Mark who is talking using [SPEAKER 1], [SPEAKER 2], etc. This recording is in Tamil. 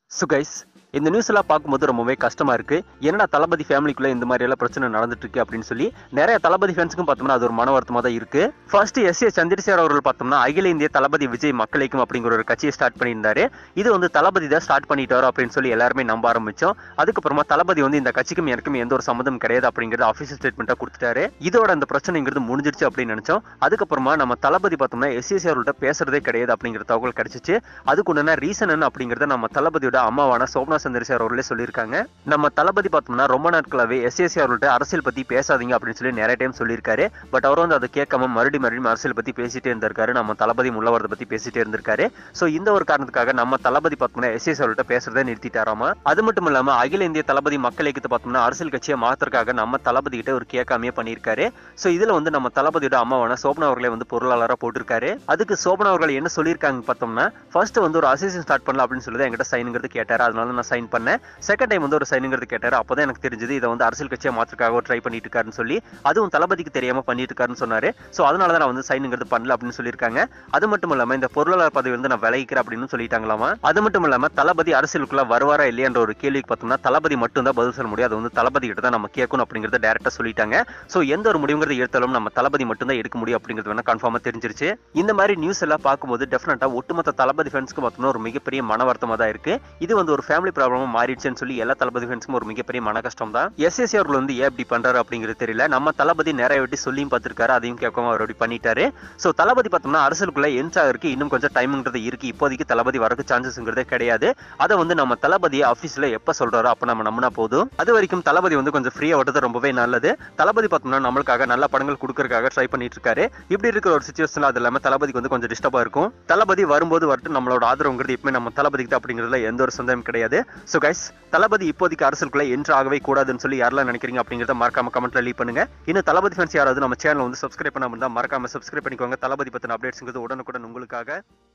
[SPEAKER 1] ஸோ கைஸ் இந்த நியூஸ் எல்லாம் பார்க்கும்போது ரொம்பவே கஷ்டமா இருக்கு என்னடா தளபதி ஃபேமிலிக்குள்ள இந்த மாதிரி எல்லாம் பிரச்சனை நடந்துட்டு இருக்கு அப்படின்னு சொல்லி நிறைய தளபதி ஃபேன்ஸுக்கும் பார்த்தோம்னா அது ஒரு மன வருத்தமா தான் இருக்கு ஃபர்ஸ்ட் எஸ் ஏ சந்திரசேகர் அவர்கள் பார்த்தோம்னா அகில இந்திய தளபதி விஜய் மக்கள் இயக்கம் அப்படிங்கிற ஒரு கட்சியை ஸ்டார்ட் பண்ணியிருந்தாரு இது வந்து தளபதி தான் ஸ்டார்ட் பண்ணிட்டாரு அப்படின்னு சொல்லி எல்லாருமே நம்ப ஆரம்பிச்சோம் அதுக்கப்புறமா தளபதி வந்து இந்த கட்சிக்கும் எனக்கும் எந்த ஒரு சம்மந்தம் கிடையாது அப்படிங்கிறது அஃபிஷியல் ஸ்டேட்மெண்ட்டாக கொடுத்துட்டாரு இதோட அந்த பிரச்சனைங்கிறது முடிஞ்சிருச்சு அப்படின்னு நினைச்சோம் அதுக்கப்புறமா நம்ம தளபதி பார்த்தோம்னா எஸ்எஸ்சி அவர்கள்ட்ட பேசுறதே கிடையாது அப்படிங்கிற தகவல் கிடைச்சிச்சு அதுக்கு உண்டான ரீசன் என்ன அப்படிங்கறத நம்ம தளபதியோட அம்மாவான சோப்னா சந்திரசேகர் அவர்களே சொல்லியிருக்காங்க நம்ம தளபதி பார்த்தோம்னா ரொம்ப நாட்களாவே எஸ்எஸ்சி அவர்கள்ட்ட அரசியல் பத்தி பேசாதீங்க அப்படின்னு சொல்லி நிறைய டைம் சொல்லியிருக்காரு பட் அவர் வந்து அதை கேட்காம மறுபடியும் மறுபடியும் அரசியல் பத்தி பேசிட்டே இருந்திருக்காரு நம்ம தளபதி முள்ளவரதை பத்தி பேசிட்டே இருந்திருக்காரு சோ இந்த ஒரு காரணத்துக்காக நம்ம தளபதி பார்த்தோம்னா எஸ்எஸ்சி அவர்கள்ட்ட பேசுறதை நிறுத்திட்டாராமா அது மட்டும் இல்லாம அகில இந்திய தளபதி மக்கள் இயக்கத்தை பார்த்தோம்னா அரசியல் கட்சியை மாத்துறதுக்காக நம்ம தளபதி கிட்ட ஒரு கேட்காமையே பண்ணியிருக்காரு சோ இதுல வந்து நம்ம தளபதியோட அம்மாவான சோபனா அவர்களே வந்து பொருளாளராக போட்டிருக்காரு அதுக்கு சோபனா அவர்கள் என்ன சொல்லியிருக்காங்க பார்த்தோம்னா ஃபர்ஸ்ட் வந்து ஒரு அசோசியேஷன் ஸ்டார்ட் பண்ணலாம் அப்படின்னு சொல்லி தான் என்கிட்ட சைனுங்கிறது கேட்டாரு அதனால நான் சைன் பண்ணேன் செகண்ட் டைம் வந்து ஒரு சைனுங்கிறது கேட்டாரு அப்பதான் எனக்கு தெரிஞ்சது இதை வந்து அரசியல் கட்சியை மாற்றுக்காக ட்ரை பண்ணிட்டு இருக்காருன்னு சொல்லி அதுவும் தளபதிக்கு தெரியாம பண்ணிட்டு இருக்காருன்னு சொன்னாரு சோ அதனால தான் நான் வந்து சைனுங்கிறது பண்ணல அப்படின்னு சொல்லியிருக்காங்க அது மட்டும் இல்லாம இந்த பொருளாளர் பதவி வந்து நான் விலகிக்கிறேன் அப்படின்னு சொல்லிட்டாங்களாமா அது மட்டும் இல்லாம தளபதி அரசியலுக்குள்ள வருவாரா இல்லையான்ற ஒரு கேள்விக்கு பார்த்தோம்னா தளபதி மட்டும் தான் பதில் சொல்ல முடியும் அது வந்து தளபதி கிட்ட தான் நம்ம கேட்கணும் அப்படிங்கறத டேரக்டா சொல்லிட்டாங்க சோ எந்த ஒரு முடிவுங்கிறத எடுத்தாலும் நம்ம தளபதி மட்டும் தான் எடுக்க முடியும் அப்படிங்கிறது வேணா கன்ஃபார்மா தெரிஞ்சிருச்சு இந்த மாதிரி நியூஸ் எல்லாம் பார்க்கும்போது டெஃபினட்டா ஒட்டுமொத்த தளபதி ஃபேன்ஸ்க்கு பார்த்தோம்னா ஒரு மிகப்பெரிய மன வருத்தமா தான் இருக்கு இது வந்து ஒரு ஃபேமிலி ப்ராப்ளமா மாறிடுச்சுன்னு சொல்லி எல்லா தளபதி ஃபேன்ஸ்க்கும் ஒரு மிகப்பெரிய மன கஷ்டம் தான் எஸ்எஸ்சி அவர்கள் வந்து ஏன் இப்படி பண்றாரு அப்படிங்கிறது தெரியல நம்ம தளபதி நிறைய வாட்டி சொல்லியும் பார்த்திருக்காரு அதையும் கேட்காம அவர் அப்படி பண்ணிட்டாரு சோ தளபதி பார்த்தோம்னா அரசியலுக்குள்ள என்ட்ஸ் ஆகிறதுக்கு இன்னும் கொஞ்சம் டைம்ங்கிறது இருக்கு இப்போதைக்கு தளபதி வரக்கு சான்சஸ்ங்கிறதே கிடையாது அதை வந்து நம்ம தளபதியை ஆஃபீஸ்ல எப்ப சொல்றாரோ அப்ப நம்ம நம்பினா போதும் அது வரைக்கும் தளபதி வந்து கொஞ்சம் ஃப்ரீயா விட்டது ரொம்பவே நல்லது தளபதி பார்த்தோம்னா நம்மளுக்காக நல்ல படங்கள் கொடுக்கறதுக்காக ட்ரை பண்ணிட்டு இருக்காரு இப்படி இருக்கிற ஒரு சுச்சுவேஷன்ல அது இல்லாம தளபதிக்கு வந்து கொஞ்சம் டிஸ்டர்பா இருக்கும் தளபதி வரும்போது வரட்டும் நம்மளோட ஆதரவுங்கிறது எப்பவுமே நம்ம தளபதிக்கு தான் அப்படிங்கிறதுல எந்த ஒரு சந்தேகம் கிடையாது ஸோ கைஸ் தளபதி இப்போதைக்கு அரசுக்குள்ள என்ட்ரு ஆகவே கூடாதுன்னு சொல்லி யாரெல்லாம் நினைக்கிறீங்க அப்படிங்கிறத மறக்காம கமெண்ட்ல லீவ் பண்ணுங்க இன்னும் தளபதி ஃபேன்ஸ் யாராவது நம்ம சேனல் வந்து சப்ஸ்கிரைப் பண்ணாம இருந்தா மறக்காம சப்ஸ்கிரைப் பண்ணிக்கோங்க தளபதி பத்தின அப்டேட்ஸ்ங்கிறது உடனுக்குடன் உங்களுக்காக